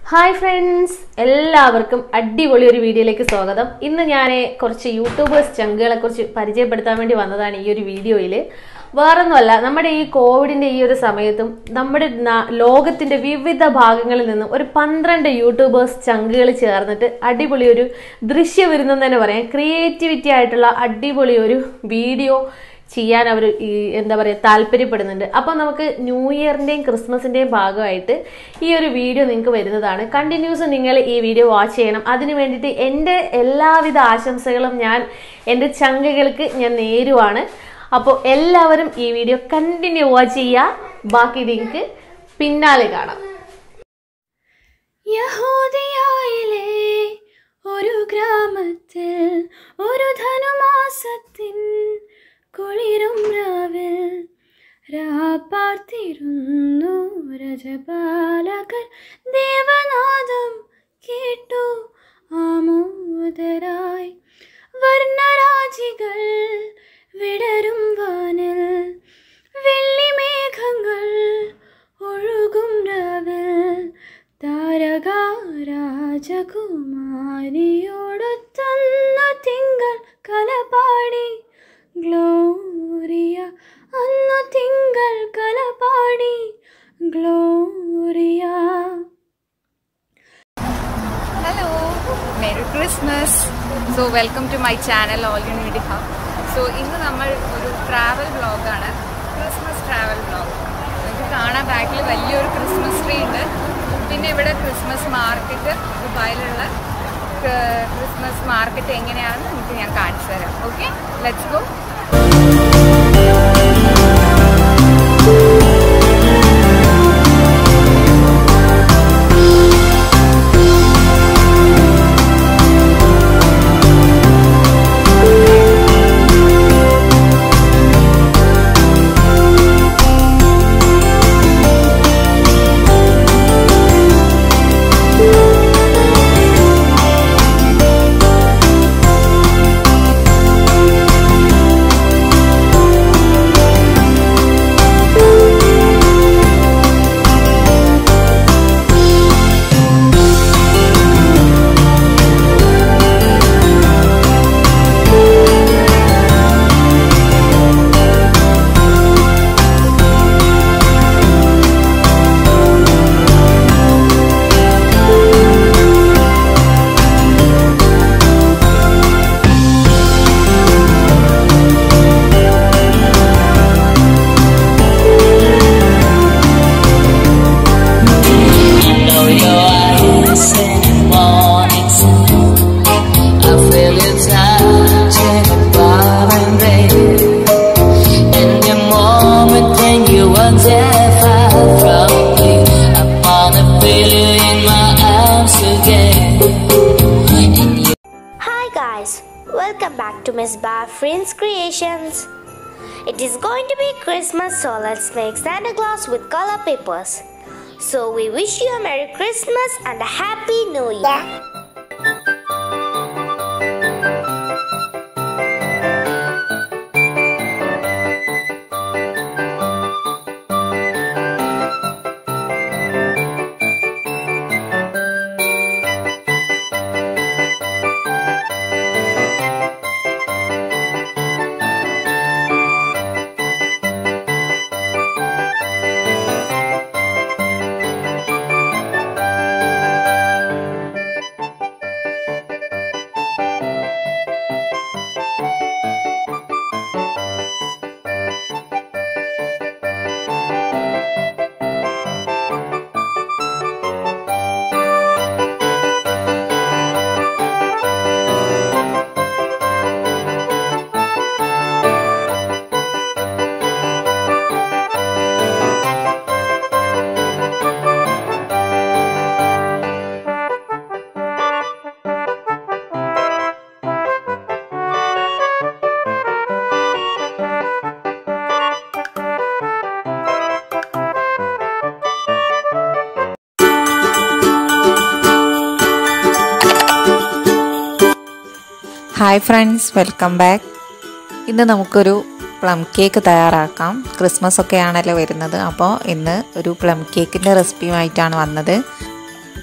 Hi friends എല്ലാവർക്കും അടിപൊളി ഒരു വീഡിയോയിലേക്ക് സ്വാഗതം ഇന്ന് ഞാൻ കുറച്ച് യൂട്യൂബേഴ്സ് ചങ്കുകളെ കുറിച്ച് പരിചയപ്പെടുത്താൻ വേണ്ടി വന്നതാണ് ഈ ഒരു വീഡിയോയിൽ വേറൊന്നുമല്ല നമ്മുടെ ഈ കോവിഡിന്റെ ഈ ഒരു സമയത്തും നമ്മുടെ നാ- ലോകത്തിന്റെ വിവിധ ഭാഗങ്ങളിൽ നിന്നും ഒരു പന്ത്രണ്ട് യൂട്യൂബേഴ്സ് ചങ്കുകൾ ചേർന്നിട്ട് അടിപൊളി ഒരു ദൃശ്യവിരുന്നെന്ന് തന്നെ പറയാം ക്രിയേറ്റിവിറ്റി ആയിട്ടുള്ള അടിപൊളി ഒരു വീഡിയോ ചെയ്യാൻ അവർ എന്താ പറയുക താല്പര്യപ്പെടുന്നുണ്ട് അപ്പോൾ നമുക്ക് ന്യൂ ഇയറിൻ്റെയും ക്രിസ്മസിൻ്റെയും ഭാഗമായിട്ട് ഈ ഒരു വീഡിയോ നിങ്ങൾക്ക് വരുന്നതാണ് കണ്ടിന്യൂസ് നിങ്ങൾ ഈ വീഡിയോ വാച്ച് ചെയ്യണം അതിന് വേണ്ടിയിട്ട് എൻ്റെ എല്ലാവിധ ആശംസകളും ഞാൻ എൻ്റെ ചങ്കകൾക്ക് ഞാൻ നേരുവാണ് അപ്പോൾ എല്ലാവരും ഈ വീഡിയോ കണ്ടിന്യൂ വാച്ച് ചെയ്യുക ബാക്കി നിങ്ങൾക്ക് പിന്നാലെ കാണാം യഹൂദിയായിലെ ഒരു ഗ്രാമത്തിൽ ഒരു ധനുമാസത്തിൻ കുളിരും രാവിൽ രാപ്പാർത്തിരുന്നു രജപാലകർ ദേവനാദം കേട്ടു ആമോദരായി വർണ്ണരാജികൾ വിടരും വാനിൽ വെള്ളിമേഘങ്ങൾ ഒഴുകും രാവിൽ താരക രാജകുമാരിയോടൊത്തന്ന തിങ്കൾ കലപാടി ഗ്ലോറിയ അന്നു തിങ്കൾ കലപാടി Gloria hello merry Christmas so welcome to my channel all you need hub so ഇന്ന് നമ്മൾ ഒരു ട്രാവൽ വ്ളോഗാണ് ക്രിസ്മസ് ട്രാവൽ വ്ളോഗ് നിങ്ങൾക്ക് കാണാൻ ബാക്കിൽ വലിയൊരു ക്രിസ്മസ് ട്രീ ഉണ്ട് പിന്നെ ഇവിടെ ക്രിസ്മസ് മാർക്കറ്റ് ദുബായിലുള്ള ക- ക്രിസ്മസ് മാർക്കറ്റ് എങ്ങനെയാണെന്ന് നിങ്ങൾക്ക് ഞാൻ കാണിച്ചു തരാം okay let's go know your eyes in the morning sun. I feel you touching above and rain. In the moment when you were there far from me, I wanna feel you in my arms again. And you Hi guys, welcome back to Miss Bar Friends Creations. It is going to be Christmas, so let's make Santa Claus with color papers. So we wish you a Merry Christmas and a Happy New Year. Hi friends welcome back ഇന്ന് നമുക്കൊരു plum cake തയ്യാറാക്കാം Christmas ഒക്കെ ആണല്ലോ വരുന്നത് അപ്പോൾ ഇന്ന് ഒരു plum കേക്കിൻ്റെ റെസിപ്പിയുമായിട്ടാണ് വന്നത്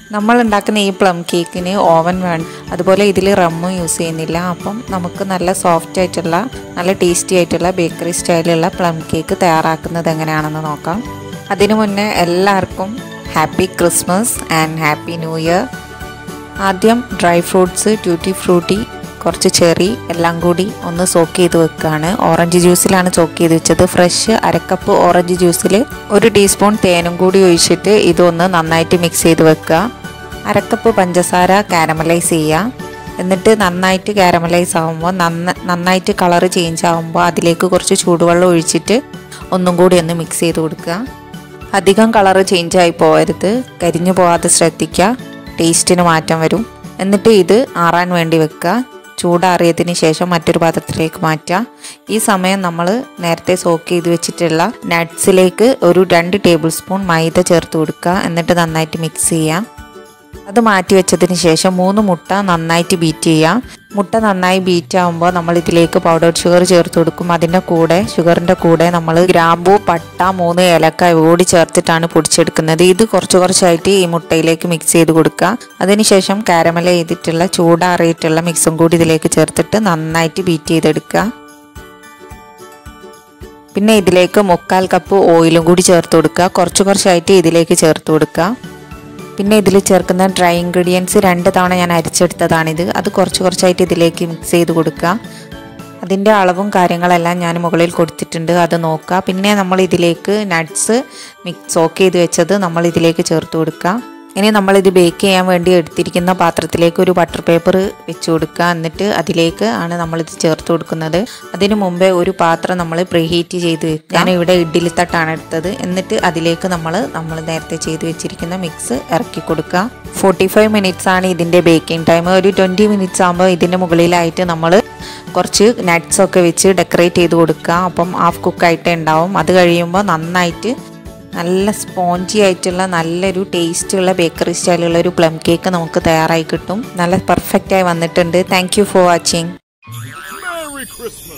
നമ്മൾ ഉണ്ടാക്കുന്ന ഈ പ്ലം കേക്കിന് ഓവൻ വേണം അതുപോലെ ഇതിൽ റമ്മും യൂസ് ചെയ്യുന്നില്ല അപ്പം നമുക്ക് നല്ല സോഫ്റ്റ് ആയിട്ടുള്ള നല്ല ടേസ്റ്റി ആയിട്ടുള്ള ബേക്കറി സ്റ്റൈലുള്ള പ്ലം കേക്ക് തയ്യാറാക്കുന്നത് എങ്ങനെയാണെന്ന് നോക്കാം അതിനു മുന്നേ എല്ലാവർക്കും happy Christmas and happy new year ആദ്യം ഡ്രൈ ഫ്രൂട്ട്സ് ട്യൂട്ടി ഫ്രൂട്ടി കുറച്ച് ചെറി എല്ലാം കൂടി ഒന്ന് സോക്ക് ചെയ്ത് വെക്കുകയാണ് ഓറഞ്ച് ജ്യൂസിലാണ് സോക്ക് ചെയ്ത് വെച്ചത് ഫ്രഷ് അരക്കപ്പ് ഓറഞ്ച് ജ്യൂസിൽ ഒരു ടീസ്പൂൺ തേനും കൂടി ഒഴിച്ചിട്ട് ഇതൊന്ന് നന്നായിട്ട് മിക്സ് ചെയ്ത് വെക്കുക അരക്കപ്പ് പഞ്ചസാര കാരമലൈസ് ചെയ്യുക എന്നിട്ട് നന്നായിട്ട് കാരമലൈസ് ആകുമ്പോൾ നന്ന നന്നായിട്ട് കളറ് ചേഞ്ച് ആകുമ്പോൾ അതിലേക്ക് കുറച്ച് ചൂടുവെള്ളം ഒഴിച്ചിട്ട് ഒന്നും കൂടി ഒന്ന് മിക്സ് ചെയ്ത് കൊടുക്കുക അധികം കളറ് ചേഞ്ച് ആയി പോകരുത് കരിഞ്ഞു പോകാതെ ശ്രദ്ധിക്കുക ടേസ്റ്റിന് മാറ്റം വരും എന്നിട്ട് ഇത് ആറാൻ വേണ്ടി വെക്കുക ചൂടാറിയതിന് ശേഷം മറ്റൊരു പാത്രത്തിലേക്ക് മാറ്റുക ഈ സമയം നമ്മൾ നേരത്തെ സോക്ക് ചെയ്ത് വെച്ചിട്ടുള്ള നട്ട്സിലേക്ക് ഒരു രണ്ട് ടേബിൾ സ്പൂൺ മൈദ ചേർത്ത് കൊടുക്കുക എന്നിട്ട് നന്നായിട്ട് മിക്സ് ചെയ്യുക അത് മാറ്റി വെച്ചതിന് ശേഷം മൂന്ന് മുട്ട നന്നായിട്ട് ബീറ്റ് ചെയ്യുക മുട്ട നന്നായി ബീറ്റ് ആകുമ്പോൾ നമ്മൾ ഇതിലേക്ക് പൗഡർ ഷുഗർ ചേർത്ത് കൊടുക്കും അതിൻ്റെ കൂടെ ഷുഗറിൻ്റെ കൂടെ നമ്മൾ ഗ്രാമ്പൂ പട്ട മൂന്ന് ഏലക്ക കൂടി ചേർത്തിട്ടാണ് പൊടിച്ചെടുക്കുന്നത് ഇത് കുറച്ച് കുറച്ചായിട്ട് ഈ മുട്ടയിലേക്ക് മിക്സ് ചെയ്ത് കൊടുക്കുക അതിനുശേഷം കാരമല ചെയ്തിട്ടുള്ള ചൂടാറിയിട്ടുള്ള മിക്സും കൂടി ഇതിലേക്ക് ചേർത്തിട്ട് നന്നായിട്ട് ബീറ്റ് ചെയ്തെടുക്കുക പിന്നെ ഇതിലേക്ക് മുക്കാൽ കപ്പ് ഓയിലും കൂടി ചേർത്ത് കൊടുക്കുക കുറച്ച് കുറച്ചായിട്ട് ഇതിലേക്ക് ചേർത്ത് കൊടുക്കുക പിന്നെ ഇതിൽ ചേർക്കുന്ന ഡ്രൈ ഇൻഗ്രീഡിയൻസ് രണ്ട് തവണ ഞാൻ അരിച്ചെടുത്തതാണിത് അത് കുറച്ച് കുറച്ചായിട്ട് ഇതിലേക്ക് മിക്സ് ചെയ്ത് കൊടുക്കുക അതിൻ്റെ അളവും കാര്യങ്ങളെല്ലാം ഞാൻ മുകളിൽ കൊടുത്തിട്ടുണ്ട് അത് നോക്കുക പിന്നെ നമ്മൾ ഇതിലേക്ക് നട്ട്സ് മിക്സ് സോക്ക് ചെയ്ത് വെച്ചത് നമ്മൾ ഇതിലേക്ക് ചേർത്ത് കൊടുക്കുക ഇനി നമ്മൾ ഇത് ബേക്ക് ചെയ്യാൻ വേണ്ടി എടുത്തിരിക്കുന്ന പാത്രത്തിലേക്ക് ഒരു ബട്ടർ പേപ്പർ വെച്ച് കൊടുക്കുക എന്നിട്ട് അതിലേക്ക് ആണ് നമ്മളിത് ചേർത്ത് കൊടുക്കുന്നത് അതിന് മുമ്പേ ഒരു പാത്രം നമ്മൾ പ്രീഹീറ്റ് ചെയ്ത് വെക്കുക ഞാൻ ഇവിടെ ഇഡ്ഡലി തട്ടാണ് എടുത്തത് എന്നിട്ട് അതിലേക്ക് നമ്മൾ നമ്മൾ നേരത്തെ ചെയ്ത് വെച്ചിരിക്കുന്ന മിക്സ് ഇറക്കി കൊടുക്കുക ഫോർട്ടി ഫൈവ് മിനിറ്റ്സ് ആണ് ഇതിൻ്റെ ബേക്കിംഗ് ടൈം ഒരു ട്വൻറ്റി മിനിറ്റ്സ് ആകുമ്പോൾ ഇതിൻ്റെ മുകളിലായിട്ട് നമ്മൾ കുറച്ച് നട്ട്സ് ഒക്കെ വെച്ച് ഡെക്കറേറ്റ് ചെയ്ത് കൊടുക്കുക അപ്പം ഹാഫ് കുക്കായിട്ട് ഉണ്ടാവും അത് കഴിയുമ്പോൾ നന്നായിട്ട് നല്ല സ്പോഞ്ചി ആയിട്ടുള്ള നല്ലൊരു ടേസ്റ്റുള്ള ബേക്കറി സ്റ്റൈലുള്ള ഒരു പ്ലം കേക്ക് നമുക്ക് തയ്യാറായി കിട്ടും നല്ല പെർഫെക്റ്റ് ആയി വന്നിട്ടുണ്ട് thank you for watching Merry Christmas!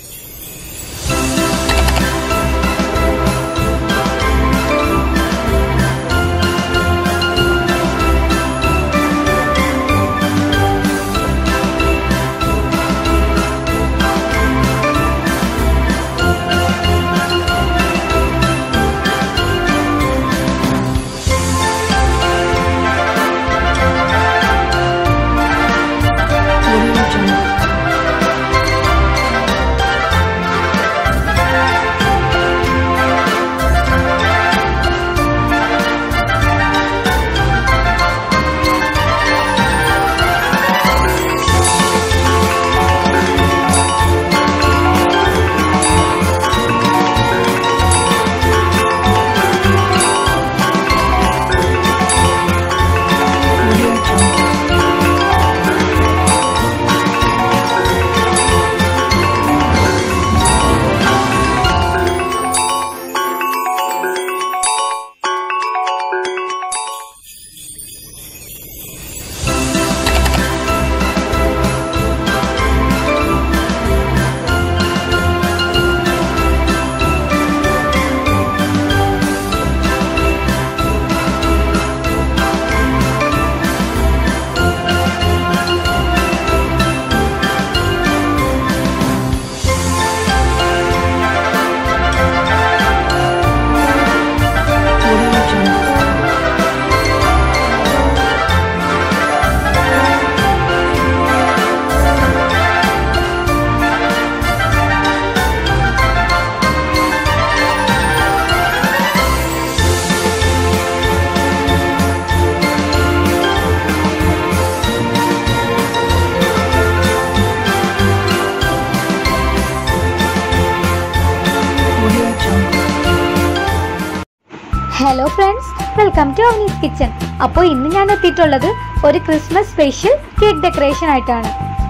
Hello friends welcome to അവനീസ് കിച്ചൺ അപ്പോൾ ഇന്ന് ഞാൻ എത്തിയിട്ടുള്ളത് ഒരു ക്രിസ്മസ് സ്പെഷ്യൽ കേക്ക് ഡെക്കറേഷൻ ആയിട്ടാണ്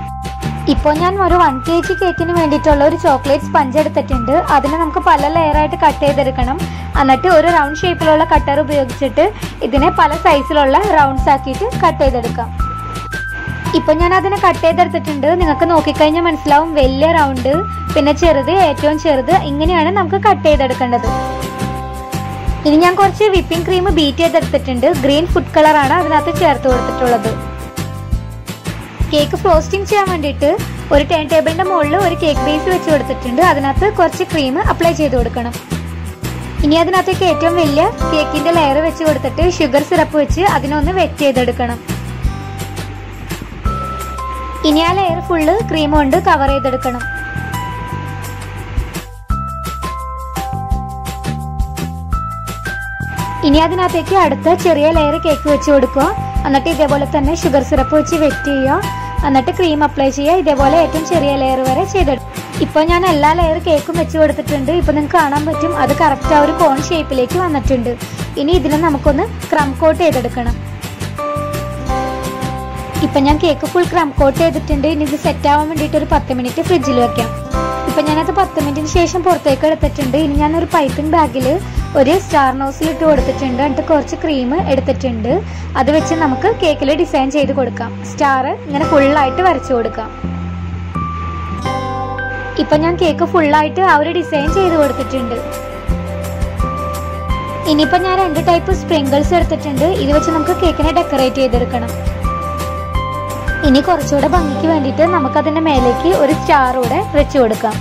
ഇപ്പോൾ ഞാൻ ഒരു വൺ കെ ജി കേക്കിന് വേണ്ടിയിട്ടുള്ള ഒരു ചോക്ലേറ്റ് സ്പഞ്ച് എടുത്തിട്ടുണ്ട് അതിനെ നമുക്ക് പല ലെയറായിട്ട് കട്ട് ചെയ്തെടുക്കണം എന്നിട്ട് ഒരു റൗണ്ട് ഷേപ്പിലുള്ള കട്ടർ ഉപയോഗിച്ചിട്ട് ഇതിനെ പല സൈസിലുള്ള റൗണ്ട്സ് ആക്കിയിട്ട് കട്ട് ചെയ്തെടുക്കാം ഇപ്പൊ ഞാൻ അതിനെ കട്ട് ചെയ്തെടുത്തിട്ടുണ്ട് നിങ്ങൾക്ക് നോക്കിക്കഴിഞ്ഞാൽ മനസ്സിലാവും വലിയ റൗണ്ട് പിന്നെ ചെറുത് ഏറ്റവും ചെറുത് ഇങ്ങനെയാണ് നമുക്ക് കട്ട് ചെയ്തെടുക്കേണ്ടത് ഇനി ഞാൻ കുറച്ച് വിപ്പിംഗ് ക്രീം ബീറ്റ് ചെയ്തെടുത്തിട്ടുണ്ട് ഗ്രീൻ ഫുഡ് കളറാണ് അതിനകത്ത് ചേർത്ത് കൊടുത്തിട്ടുള്ളത് കേക്ക് ഫ്രോസ്റ്റിംഗ് ചെയ്യാൻ വേണ്ടിയിട്ട് ഒരു ടേൺ ടേബിളിന്റെ മുകളിൽ ഒരു കേക്ക് ബേസ് വെച്ച് കൊടുത്തിട്ടുണ്ട് അതിനകത്ത് കുറച്ച് ക്രീം അപ്ലൈ ചെയ്ത് കൊടുക്കണം ഇനി അതിനകത്തേക്ക് ഏറ്റവും വലിയ കേക്കിന്റെ ലെയർ വെച്ച് കൊടുത്തിട്ട് ഷുഗർ സിറപ്പ് വെച്ച് അതിനൊന്ന് വെറ്റ് ചെയ്തെടുക്കണം ഇനി ആ ലെയർ ഫുള്ള് ക്രീം കൊണ്ട് കവർ ചെയ്തെടുക്കണം ഇനി അതിനകത്തേക്ക് അടുത്ത ചെറിയ ലെയർ കേക്ക് വെച്ച് കൊടുക്കുക എന്നിട്ട് ഇതേപോലെ തന്നെ ഷുഗർ സിറപ്പ് വെച്ച് വെറ്റ് ചെയ്യുക എന്നിട്ട് ക്രീം അപ്ലൈ ചെയ്യുക ഇതേപോലെ ഏറ്റവും ചെറിയ ലെയർ വരെ ചെയ്തെടുക്കും ഇപ്പോൾ ഞാൻ എല്ലാ ലെയർ കേക്കും വെച്ച് കൊടുത്തിട്ടുണ്ട് ഇപ്പോൾ നിങ്ങൾക്ക് കാണാൻ പറ്റും അത് കറക്റ്റ് ആ ഒരു കോൺ ഷേപ്പിലേക്ക് വന്നിട്ടുണ്ട് ഇനി ഇതിനെ നമുക്കൊന്ന് ക്രം കോട്ട് ചെയ്തെടുക്കണം ഇപ്പൊ ഞാൻ കേക്ക് ഫുൾ ക്രം കോട്ട് ചെയ്തിട്ടുണ്ട് ഇനി ഇത് സെറ്റ് ആവാൻ വേണ്ടിയിട്ട് ഒരു പത്ത് മിനിറ്റ് ഫ്രിഡ്ജിൽ വെക്കാം ഇപ്പൊ ഞാനത് പത്ത് മിനിറ്റിന് ശേഷം പുറത്തേക്ക് എടുത്തിട്ടുണ്ട് ഇനി ഞാൻ ഒരു പൈപ്പിംഗ് ബാഗിൽ ഒരു സ്റ്റാർ നോസിൽ ഇട്ട് കൊടുത്തിട്ടുണ്ട് എന്നിട്ട് കുറച്ച് ക്രീം എടുത്തിട്ടുണ്ട് അത് വെച്ച് നമുക്ക് കേക്കിൽ ഡിസൈൻ ചെയ്ത് കൊടുക്കാം സ്റ്റാർ ഇങ്ങനെ ഫുള്ളായിട്ട് വരച്ചു കൊടുക്കാം ഇപ്പൊ ഞാൻ കേക്ക് ഫുള്ളായിട്ട് ആ ഒരു ഡിസൈൻ ചെയ്ത് കൊടുത്തിട്ടുണ്ട് ഇനിയിപ്പോ ഞാൻ രണ്ട് ടൈപ്പ് സ്പ്രിങ്കിൾസ് എടുത്തിട്ടുണ്ട് ഇത് വെച്ച് നമുക്ക് കേക്കിനെ ഡെക്കറേറ്റ് ചെയ്തെടുക്കണം ഇനി കുറച്ചുകൂടെ ഭംഗിക്ക് വേണ്ടിയിട്ട് നമുക്കതിന്റെ മേലേക്ക് ഒരു സ്റ്റാർ കൂടെ വെച്ച് കൊടുക്കാം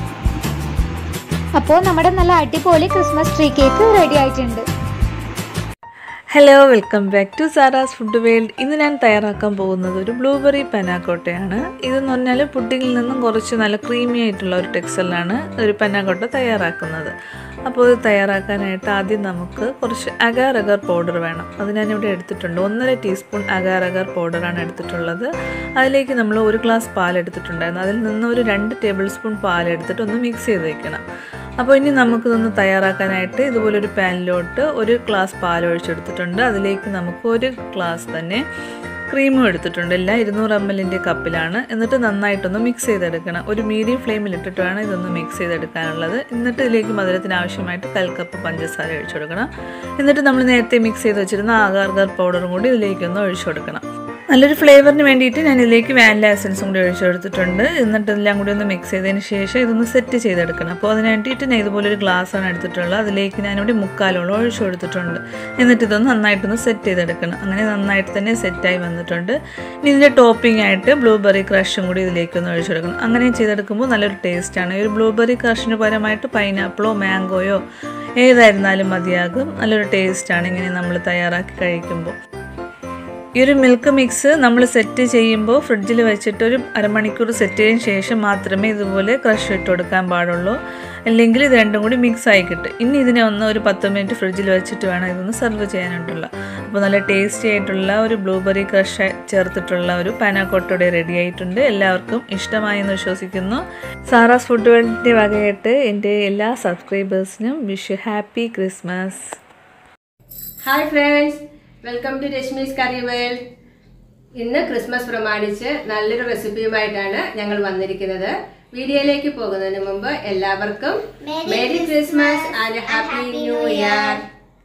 അപ്പോൾ നമ്മുടെ നല്ല അടിപൊളി ക്രിസ്മസ് ട്രീ കേക്ക് റെഡി ആയിട്ടുണ്ട് hello welcome back to Sara's food world ഇന്ന് ഞാൻ തയ്യാറാക്കാൻ പോകുന്നത് ഒരു ബ്ലൂബെറി പനാക്കോട്ടയാണ് ഇതെന്ന് പറഞ്ഞാൽ പുഡിങ്ങിൽ നിന്നും കുറച്ച് നല്ല ക്രീമി ആയിട്ടുള്ള ഒരു ടെക്സ്റ്ററിലാണ് ഒരു പനാക്കോട്ട തയ്യാറാക്കുന്നത് അപ്പോൾ ഇത് തയ്യാറാക്കാനായിട്ട് ആദ്യം നമുക്ക് കുറച്ച് അഗാർ അഗർ പൗഡർ വേണം അത് ഞാനിവിടെ എടുത്തിട്ടുണ്ട് ഒന്നര ടീസ്പൂൺ അഗാർ അഗർ പൗഡറാണ് എടുത്തിട്ടുള്ളത് അതിലേക്ക് നമ്മൾ ഒരു ഗ്ലാസ് പാൽ എടുത്തിട്ടുണ്ടായിരുന്നു അതിൽ നിന്ന് ഒരു രണ്ട് ടേബിൾ സ്പൂൺ പാൽ എടുത്തിട്ട് ഒന്ന് മിക്സ് ചെയ്ത് വെക്കണം അപ്പോൾ ഇനി നമുക്കിതൊന്ന് തയ്യാറാക്കാനായിട്ട് ഇതുപോലൊരു പാനിലോട്ട് ഒരു ഗ്ലാസ് പാൽ ഒഴിച്ചെടുത്തിട്ടുണ്ട് അതിലേക്ക് നമുക്ക് ഒരു ഗ്ലാസ് തന്നെ ക്രീമും എടുത്തിട്ടുണ്ട് എല്ലാം ഇരുന്നൂറ് എം എല്ലിൻ്റെ കപ്പിലാണ് എന്നിട്ട് നന്നായിട്ടൊന്ന് മിക്സ് ചെയ്തെടുക്കണം ഒരു മീഡിയം ഫ്ലെയിമിലിട്ടിട്ട് വേണം ഇതൊന്ന് മിക്സ് ചെയ്തെടുക്കാനുള്ളത് എന്നിട്ട് ഇതിലേക്ക് മധുരത്തിന് ആവശ്യമായിട്ട് കൽ കപ്പ് പഞ്ചസാര ഒഴിച്ചു കൊടുക്കണം എന്നിട്ട് നമ്മൾ നേരത്തെ മിക്സ് ചെയ്ത് വെച്ചിരുന്ന ആകാർഗർ പൗഡറും കൂടി ഇതിലേക്കൊന്ന് ഒഴിച്ചു കൊടുക്കണം നല്ലൊരു ഫ്ലേവറിന് വേണ്ടിയിട്ട് ഞാൻ ഇതിലേക്ക് വാനില എസൻസും കൂടി ഒഴിച്ചു കൊടുത്തിട്ടുണ്ട് എന്നിട്ട് എല്ലാം കൂടി ഒന്ന് മിക്സ് ചെയ്തതിന് ശേഷം ഇതൊന്ന് സെറ്റ് ചെയ്തെടുക്കണം അപ്പോൾ അതിന് വേണ്ടിയിട്ട് ഞാൻ ഇതുപോലെ ഒരു ഗ്ലാസ്സാണ് എടുത്തിട്ടുള്ളത് അതിലേക്ക് ഞാനിവിടെ മുക്കാലോളം ഒഴിച്ചു കൊടുത്തിട്ടുണ്ട് എന്നിട്ട് ഇതൊന്ന് നന്നായിട്ടൊന്ന് സെറ്റ് ചെയ്തെടുക്കണം അങ്ങനെ നന്നായിട്ട് തന്നെ സെറ്റായി വന്നിട്ടുണ്ട് ഇനി ഇതിൻ്റെ ടോപ്പിംഗ് ആയിട്ട് ബ്ലൂബെറി ക്രഷും കൂടി ഇതിലേക്കൊന്ന് ഒഴിച്ചു കൊടുക്കണം അങ്ങനെ ചെയ്തെടുക്കുമ്പോൾ നല്ലൊരു ടേസ്റ്റാണ് ഈ ഒരു ബ്ലൂബെറി ക്രഷിന് പരമായിട്ട് പൈനാപ്പിളോ മാംഗോയോ ഏതായിരുന്നാലും മതിയാകും നല്ലൊരു ടേസ്റ്റാണ് ഇങ്ങനെ നമ്മൾ തയ്യാറാക്കി കഴിക്കുമ്പോൾ ഈ ഒരു മിൽക്ക് മിക്സ് നമ്മൾ സെറ്റ് ചെയ്യുമ്പോൾ ഫ്രിഡ്ജിൽ വെച്ചിട്ട് ഒരു അരമണിക്കൂർ സെറ്റ് ചെയ്തതിന് ശേഷം മാത്രമേ ഇതുപോലെ ക്രഷ് ഇട്ട് കൊടുക്കാൻ പാടുള്ളൂ അല്ലെങ്കിൽ ഇത് രണ്ടും കൂടി മിക്സ് ആയി കിട്ടും ഇനി ഇതിനെ ഒന്ന് ഒരു പത്ത് മിനിറ്റ് ഫ്രിഡ്ജിൽ വെച്ചിട്ട് വേണം ഇതൊന്ന് സെർവ് ചെയ്യാനായിട്ടുള്ള അപ്പോൾ നല്ല ടേസ്റ്റി ആയിട്ടുള്ള ഒരു ബ്ലൂബെറി ക്രഷ് ചേർത്തിട്ടുള്ള ഒരു പാനാക്കോട്ടോടെ റെഡി ആയിട്ടുണ്ട് എല്ലാവർക്കും ഇഷ്ടമായി എന്ന് വിശ്വസിക്കുന്നു സാറാസ് ഫുഡ് വേൾഡിൻ്റെ വകയായിട്ട് എൻ്റെ എല്ലാ സബ്സ്ക്രൈബേഴ്സിനും wish happy Christmas hi friends welcome to രശ്മീസ് കറി വേൾഡ് ഇന്ന് ക്രിസ്മസ് പ്രമാണിച്ച് നല്ലൊരു റെസിപ്പിയുമായിട്ടാണ് ഞങ്ങൾ വന്നിരിക്കുന്നത് വീഡിയോയിലേക്ക് പോകുന്നതിന് മുമ്പ് എല്ലാവർക്കും merry Christmas and happy new year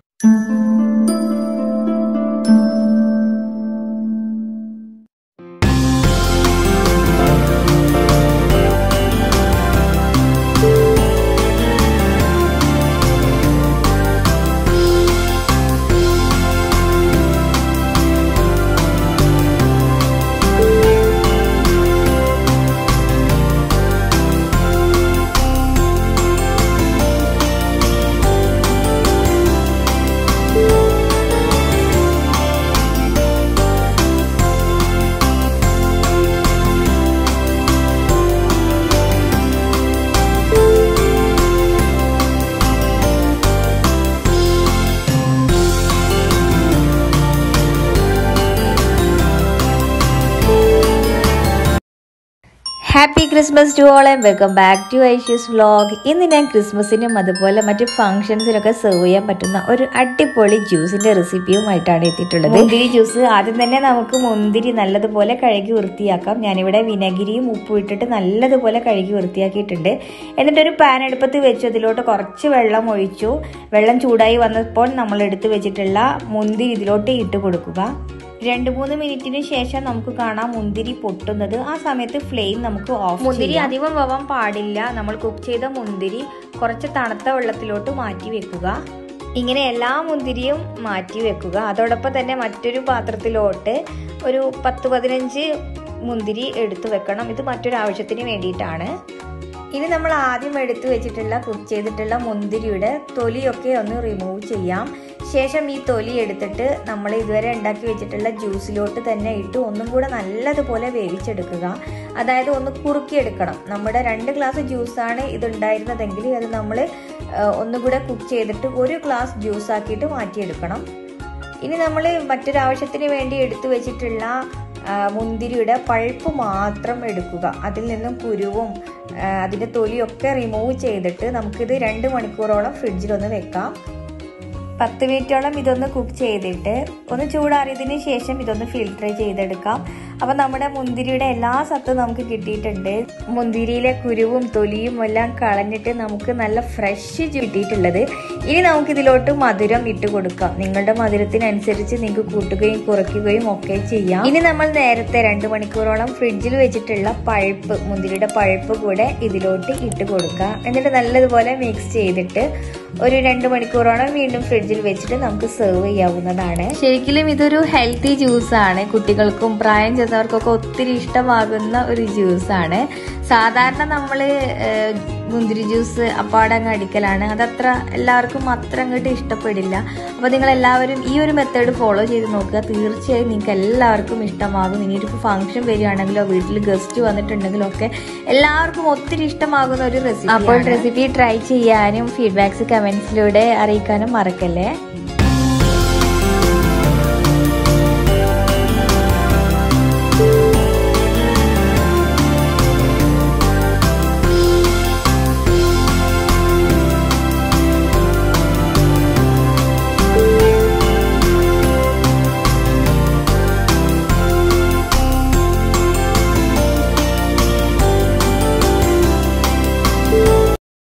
happy Christmas to all and welcome back to ഐഷ്യസ് വ്ലോഗ് ഇന്ന് ഞാൻ ക്രിസ്മസിനും അതുപോലെ മറ്റ് ഫംഗ്ഷൻസിനൊക്കെ സെർവ് ചെയ്യാൻ പറ്റുന്ന ഒരു അടിപൊളി ജ്യൂസിന്റെ റെസിപ്പിയുമായിട്ടാണ് എത്തിയിട്ടുള്ളത് മുന്തിരി ജ്യൂസ് ആദ്യം തന്നെ നമുക്ക് മുന്തിരി നല്ലതുപോലെ കഴുകി വൃത്തിയാക്കാം ഞാനിവിടെ വിനഗിരിയും ഉപ്പും ഇട്ടിട്ട് നല്ലതുപോലെ കഴുകി വൃത്തിയാക്കിയിട്ടുണ്ട് എന്നിട്ട് ഒരു പാൻ അടുപ്പത്ത് വെച്ചു അതിലോട്ട് കുറച്ച് വെള്ളം ഒഴിച്ചു വെള്ളം ചൂടായി വന്നപ്പോൾ നമ്മൾ എടുത്തു വെച്ചിട്ടുള്ള മുന്തിരി ഇതിലോട്ട് ഇട്ട് കൊടുക്കുക രണ്ട് മൂന്ന് മിനിറ്റിന് ശേഷം നമുക്ക് കാണാം മുന്തിരി പൊട്ടുന്നത് ആ സമയത്ത് ഫ്ലെയിം നമുക്ക് ഓഫ് മുന്തിരി അധികം വേവാൻ പാടില്ല നമ്മൾ കുക്ക് ചെയ്ത മുന്തിരി കുറച്ച് തണുത്ത വെള്ളത്തിലോട്ട് മാറ്റി വെക്കുക ഇങ്ങനെ എല്ലാ മുന്തിരിയും മാറ്റി വെക്കുക അതോടൊപ്പം തന്നെ മറ്റൊരു പാത്രത്തിലോട്ട് ഒരു പത്ത് പതിനഞ്ച് മുന്തിരി എടുത്തു വെക്കണം ഇത് മറ്റൊരു ആവശ്യത്തിന് വേണ്ടിയിട്ടാണ് ഇനി നമ്മൾ ആദ്യം എടുത്തു വെച്ചിട്ടുള്ള കുക്ക് ചെയ്തിട്ടുള്ള മുന്തിരിയുടെ തൊലിയൊക്കെ ഒന്ന് റിമൂവ് ചെയ്യാം ശേഷം ഈ തൊലി എടുത്തിട്ട് നമ്മൾ ഇതുവരെ ഉണ്ടാക്കി വെച്ചിട്ടുള്ള ജ്യൂസിലോട്ട് തന്നെ ഇട്ട് ഒന്നും കൂടെ നല്ലതുപോലെ വേവിച്ചെടുക്കുക അതായത് ഒന്ന് കുറുക്കിയെടുക്കണം നമ്മുടെ രണ്ട് ഗ്ലാസ് ജ്യൂസാണ് ഇത് ഉണ്ടായിരുന്നതെങ്കിൽ അത് നമ്മൾ ഒന്നുകൂടെ കുക്ക് ചെയ്തിട്ട് ഒരു ഗ്ലാസ് ജ്യൂസ് ആക്കിയിട്ട് മാറ്റിയെടുക്കണം ഇനി നമ്മൾ മറ്റൊരാവശ്യത്തിന് വേണ്ടി എടുത്തു വെച്ചിട്ടുള്ള ആ, മുന്തിരിയുടെ പൾപ്പ് മാത്രം എടുക്കുക അതിൽ നിന്നും കുരുവും ആ, അതിൻ്റെ തൊലിയൊക്കെ റിമൂവ് ചെയ്തിട്ട് നമുക്കിത് രണ്ട് മണിക്കൂറോളം ഫ്രിഡ്ജിലൊന്ന് വെക്കാം പത്ത് മിനിറ്റോളം ഇതൊന്ന് കുക്ക് ചെയ്തിട്ട് ഒന്ന് ചൂടാറിയതിന് ശേഷം ഇതൊന്ന് ഫിൽട്ടർ ചെയ്തെടുക്കാം അപ്പം നമ്മുടെ മുന്തിരിയുടെ എല്ലാ സത്തും നമുക്ക് കിട്ടിയിട്ടുണ്ട് മുന്തിരിയിലെ കുരുവും തൊലിയും എല്ലാം കളഞ്ഞിട്ട് നമുക്ക് നല്ല ഫ്രഷ് കിട്ടിയിട്ടുള്ളത് ഇനി നമുക്ക് ഇതിലോട്ട് മധുരം ഇട്ട് കൊടുക്കാം നിങ്ങളുടെ മധുരത്തിനനുസരിച്ച് നിങ്ങൾക്ക് കൂട്ടുകയും കുറയ്ക്കുകയും ഒക്കെ ചെയ്യാം ഇനി നമ്മൾ നേരത്തെ രണ്ട് മണിക്കൂറോളം ഫ്രിഡ്ജിൽ വെച്ചിട്ടുള്ള പഴുപ്പ് മുന്തിരിയുടെ പഴുപ്പ് കൂടെ ഇതിലോട്ട് ഇട്ട് കൊടുക്കുക എന്നിട്ട് നല്ലതുപോലെ മിക്സ് ചെയ്തിട്ട് ഒരു രണ്ട് മണിക്കൂറോളം വീണ്ടും ഫ്രിഡ്ജിൽ വെച്ചിട്ട് നമുക്ക് സെർവ് ചെയ്യാവുന്നതാണ് ശരിക്കും ഇതൊരു ഹെൽത്തി ജ്യൂസാണ് കുട്ടികൾക്കും പ്രായം ചെന്നവർക്കൊക്കെ ഒത്തിരി ഇഷ്ടമാകുന്ന ഒരു ജ്യൂസാണ് സാധാരണ നമ്മൾ മുന്തിരി ജ്യൂസ് അപ്പാടങ്ങ് അടിക്കലാണ് അതത്ര എല്ലാവർക്കും അത്ര അങ്ങോട്ട് ഇഷ്ടപ്പെടില്ല അപ്പോൾ നിങ്ങൾ എല്ലാവരും ഈ ഒരു മെത്തേഡ് ഫോളോ ചെയ്ത് നോക്കുക തീർച്ചയായും നിങ്ങൾക്ക് എല്ലാവർക്കും ഇഷ്ടമാകും ഇനി ഒരു ഫംഗ്ഷൻ വരികയാണെങ്കിലോ വീട്ടിൽ ഗസ്റ്റ് വന്നിട്ടുണ്ടെങ്കിലോ ഒക്കെ എല്ലാവർക്കും ഒത്തിരി ഇഷ്ടമാകുന്ന ഒരു റെസിപ്പി അപ്പോൾ റെസിപ്പി ട്രൈ ചെയ്യാനും ഫീഡ്ബാക്സ് കമൻസിലൂടെ അറിയിക്കാനും മറക്കല്ലേ